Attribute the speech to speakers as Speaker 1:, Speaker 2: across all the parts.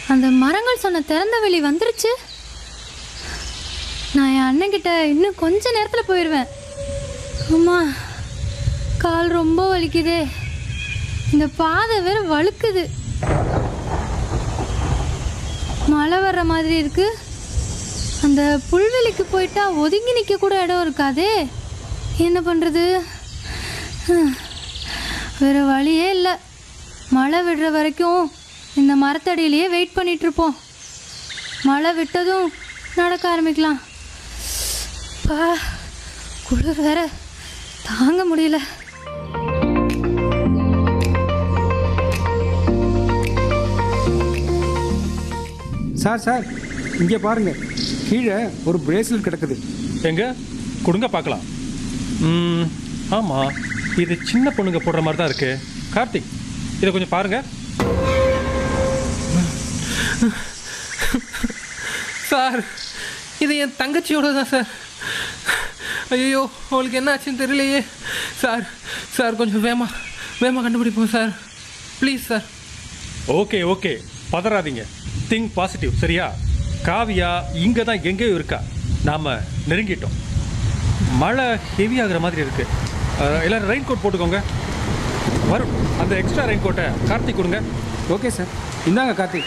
Speaker 1: அந்த மரங்கள் சொன்ன திறந்த வெளி வந்துருச்சு நான் என் அண்ணன்கிட்ட இன்னும் கொஞ்ச நேரத்தில் போயிடுவேன் அம்மா கால் ரொம்ப வலிக்குதே இந்த பாதை வேற வழுக்குது மழை வர்ற மாதிரி இருக்கு அந்த புல்வெளிக்கு போயிட்டா ஒதுங்கி நிற்க கூட இடம் இருக்காதே என்ன பண்ணுறது வேற வழியே இல்லை மழை விடுற வரைக்கும் இந்த மரத்தடியிலேயே வெயிட் பண்ணிட்டு இருப்போம் மழை விட்டதும் நடக்க ஆரம்பிக்கலாம் பா குளிர் வேற தாங்க முடியல
Speaker 2: சார் சார் இங்கே பாருங்க கீழே ஒரு பிரேஸ்லெட் கிடக்குது
Speaker 3: எங்க கொடுங்க பார்க்கலாம் ம் ஆமாம் இது சின்ன பொண்ணுங்க போடுற மாதிரி தான் இருக்கு கார்த்திக் இதை கொஞ்சம் பாருங்க
Speaker 4: சார் இது என் தங்கச்சியோட தான் சார் ஐயோ அவளுக்கு என்ன ஆச்சுன்னு தெரியலையே சார் சார் கொஞ்சம் வேமா வேமா கண்டுபிடிப்போம் sir please sir
Speaker 3: okay okay பதறாதீங்க திங்க் பாசிட்டிவ் சரியா காவியா இங்கே தான் எங்கேயோ இருக்கா நாம் நெருங்கிட்டோம் மழை ஹெவி ஆகுற மாதிரி இருக்கு அஹ், எல்லாரும் ரெயின் கோட் போட்டுக்கோங்க வரும் அந்த எக்ஸ்ட்ரா ரெயின் கோட்டை கார்த்திக் கொடுங்க
Speaker 2: ஓகே சார் இந்தாங்க கார்த்திக்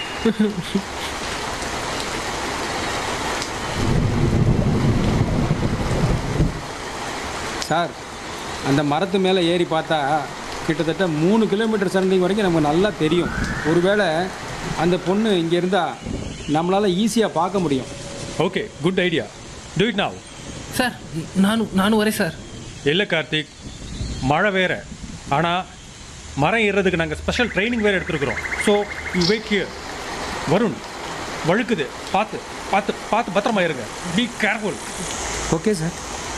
Speaker 2: சார் அந்த மரத்து மேலே ஏறி பார்த்தா கிட்டத்தட்ட மூணு கிலோமீட்டர் சரண்டிங் வரைக்கும் நமக்கு நல்லா தெரியும் ஒருவேளை அந்த பொண்ணு இங்கே இருந்தால் நம்மளால் ஈஸியாக பார்க்க முடியும்
Speaker 3: okay good idea do it now
Speaker 4: sir நானும் நானும் வரேன் சார்
Speaker 3: இல்லை கார்த்திக் மழை வேற ஆனால் மரம் ஏறுறதுக்கு நாங்கள் ஸ்பெஷல் ட்ரைனிங் வேறு எடுத்துருக்குறோம் so you wait here Varun வழுக்குது பார்த்து பார்த்து பார்த்து பத்திரமா இருங்க be careful
Speaker 2: okay sir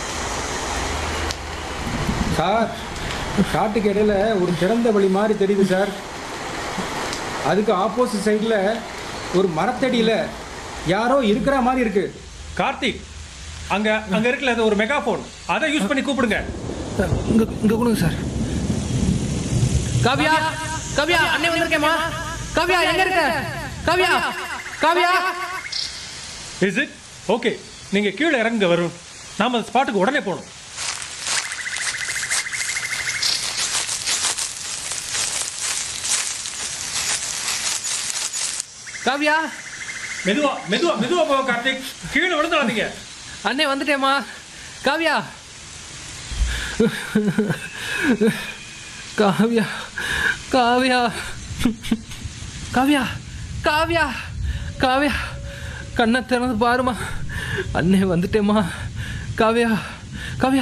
Speaker 2: sir காட்டுக்கு இடையில ஒரு திறந்த வழி மாதிரி தெரியுது சார் அதுக்கு ஆப்போசிட் சைடில் ஒரு மரத்தடியில் யாரோ இருக்கிற மாதிரி இருக்கு
Speaker 3: கார்த்திக் அங்கே அங்கே இருக்குல்ல அது ஒரு மெகாஃபோன் அதை யூஸ் பண்ணி கூப்பிடுங்க
Speaker 4: சார் இங்கே இங்கே கொடுங்க சார் காவியா காவியா அண்ணே வந்திருக்கேம்மா காவியா எங்க இருக்க Kavya Kavya
Speaker 3: is it okay நீங்கள் கீழே இறங்க வரும் நாம் அந்த ஸ்பாட்டுக்கு உடனே போகணும்
Speaker 4: காவியா
Speaker 3: மெதுவா மெதுவா மெதுவா போக கார்த்திக் கீழே விழுந்துடாதீங்க
Speaker 4: அண்ணே வந்துட்டேம்மா காவியா காவியா காவியா காவியா காவியா காவியா கண்ணை திறந்து பாருமா அண்ணே வந்துட்டேம்மா காவியா காவியா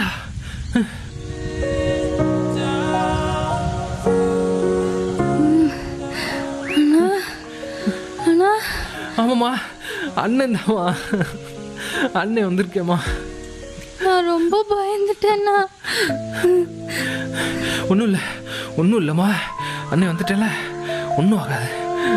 Speaker 1: அண்ணா
Speaker 4: ஆமாம்மா அண்ணன் தாம்மா அண்ணே வந்திருக்கேம்மா
Speaker 1: நான் ரொம்ப பயந்துட்டேன்னா
Speaker 4: ஒன்றும் இல்லை ஒன்றும் இல்லைம்மா அண்ணே வந்துட்டேல ஒன்றும் ஆகாது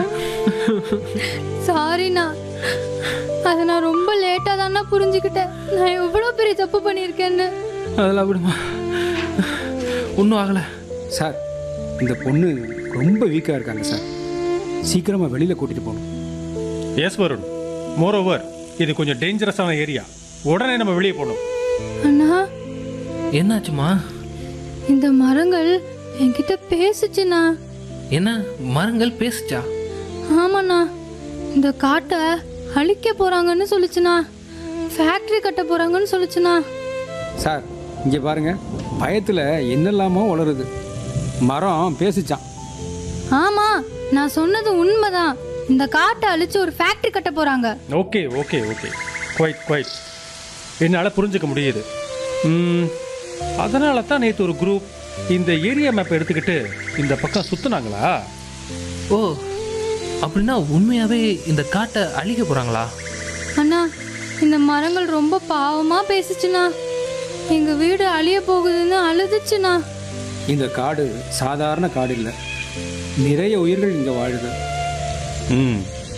Speaker 1: சாரிண்ணா அதை நான் ரொம்ப லேட்டாக தானே புரிஞ்சுக்கிட்டேன் நான் எவ்வளோ பெரிய தப்பு பண்ணியிருக்கேன்னு
Speaker 4: அதெல்லாம் விடுமா ஒன்றும் ஆகலை
Speaker 2: சார் இந்த பொண்ணு ரொம்ப வீக்காக இருக்காங்க சார் சீக்கிரமாக வெளியில் கூட்டிகிட்டு போகணும்
Speaker 3: எஸ் வருண் மோர் ஓவர் இது கொஞ்சம் டேஞ்சரஸான ஏரியா உடனே நம்ம வெளியே போகணும்
Speaker 1: அண்ணா
Speaker 4: என்னாச்சுமா
Speaker 1: இந்த மரங்கள் என்கிட்ட பேசுச்சுண்ணா
Speaker 4: என்ன மரங்கள் பேசுச்சா
Speaker 1: ஆமாண்ணா இந்த காட்டை அழிக்க போறாங்கன்னு சொல்லுச்சுண்ணா ஃபேக்டரி கட்ட போறாங்கன்னு சொல்லுச்சுண்ணா
Speaker 2: சார் இங்கே பாருங்க பயத்தில் என்னெல்லாமோ வளருது மரம் பேசிச்சான்
Speaker 1: ஆமா நான் சொன்னது உண்மைதான் இந்த காட்டை அழிச்சு ஒரு ஃபேக்டரி கட்ட போறாங்க
Speaker 3: okay okay okay quiet quiet என்னால் புரிஞ்சுக்க முடியுது ம், அதனால தான் நேற்று ஒரு குரூப் இந்த ஏரியா மேப் எடுத்துக்கிட்டு இந்த பக்கம் சுற்றுனாங்களா
Speaker 4: ஓ அப்படின்னா உண்மையாவே இந்த காட்டை அழிக்க போறாங்களா
Speaker 1: அண்ணா இந்த மரங்கள் ரொம்ப பாவமா பேசுச்சுண்ணா எங்க வீடு அழிய போகுதுன்னு அழுதுச்சுண்ணா
Speaker 2: இந்த காடு சாதாரண காடு இல்லை நிறைய உயிர்கள் இங்கே வாழுது
Speaker 3: ம்